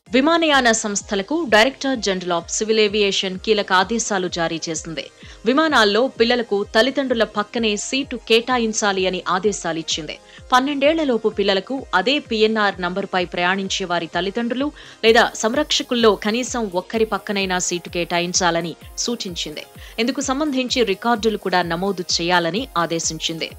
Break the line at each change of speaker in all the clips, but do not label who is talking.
విమానయాన సంస్థలకు director general of civil aviation కీలక ఆదేశాలు జారీ చేసింది విమానాల్లో పిల్లలకు తల్లిదండ్రుల పక్కనే సీటు కేటాయించాలి అని ఆదేశాలు ఇచ్చింది పన్నెండేళ్లలోపు పిల్లలకు అదే పిఎన్ఆర్ నంబరుపై ప్రయాణించే వారి తల్లిదండ్రులు లేదా సంరక్షకుల్లో కనీసం ఒక్కరి పక్కనైనా సీటు కేటాయించాలని సూచించింది ఇందుకు సంబంధించి రికార్డులు కూడా నమోదు చేయాలని ఆదేశించింది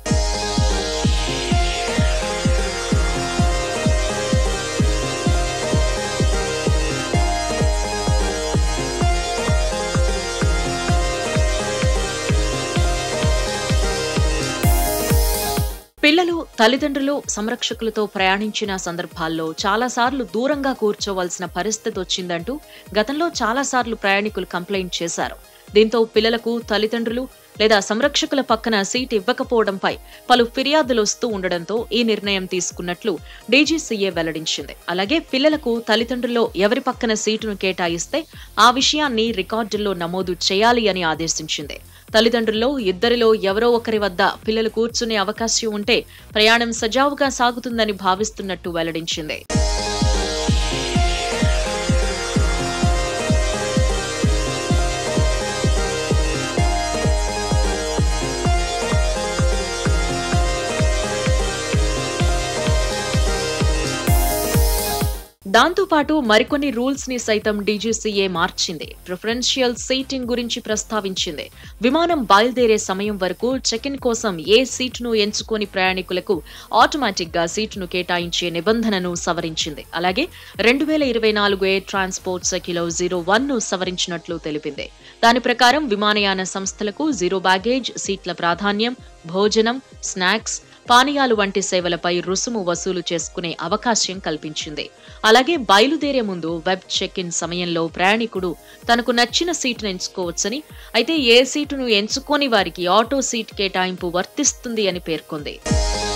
పిల్లలు తల్లిదండ్రులు సంరక్షకులతో ప్రయాణించిన సందర్భాల్లో చాలాసార్లు దూరంగా కూర్చోవలసిన పరిస్థితి వచ్చిందంటూ గతంలో చాలాసార్లు ప్రయాణికులు కంప్లైంట్ చేశారు దీంతో పిల్లలకు తల్లిదండ్రులు లేదా సంరక్షకుల పక్కన సీట్ ఇవ్వకపోవడంపై పలు ఫిర్యాదులు వస్తూ ఉండడంతో ఈ నిర్ణయం తీసుకున్నట్లు డీజీసీఏ వెల్లడించింది అలాగే పిల్లలకు తల్లిదండ్రుల్లో ఎవరి పక్కన సీటును కేటాయిస్తే ఆ విషయాన్ని రికార్డుల్లో నమోదు చేయాలి అని ఆదేశించింది తల్లిదండ్రుల్లో ఇద్దరిలో ఎవరో ఒకరి వద్ద పిల్లలు కూర్చునే అవకాశం ఉంటే ప్రయాణం సజావుగా సాగుతుందని భావిస్తున్నట్టు వెల్లడించింది దాంతోపాటు మరికొన్ని రూల్స్ ని సైతం డీజీసీఏ మార్చింది ప్రిఫరెన్షియల్ సీటింగ్ గురించి ప్రస్తావించింది విమానం బయలుదేరే సమయం వరకు చెక్ ఇన్ కోసం ఏ సీటును ఎంచుకొని ప్రయాణికులకు ఆటోమేటిక్ గా సీటును కేటాయించే నిబంధనను సవరించింది అలాగే రెండు వేల ఇరవై నాలుగు ఎయిర్ ట్రాన్స్పోర్ట్ సెకిలో జీరో వన్ ను సవరించినట్లు తెలిపింది దాని ప్రకారం విమానయాన సంస్థలకు జీరో బ్యాగేజ్ సీట్ల ప్రాధాన్యం భోజనం స్నాక్స్ పానీయాలు వంటి సేవలపై రుసుము వసూలు చేసుకునే అవకాశం కల్పించింది అలాగే బయలుదేరే ముందు వెబ్ చెక్ ఇన్ సమయంలో ప్రయాణికుడు తనకు నచ్చిన సీటును ఎంచుకోవచ్చని అయితే ఏ సీటును ఎంచుకోని వారికి ఆటో సీట్ కేటాయింపు వర్తిస్తుంది అని పేర్కొంది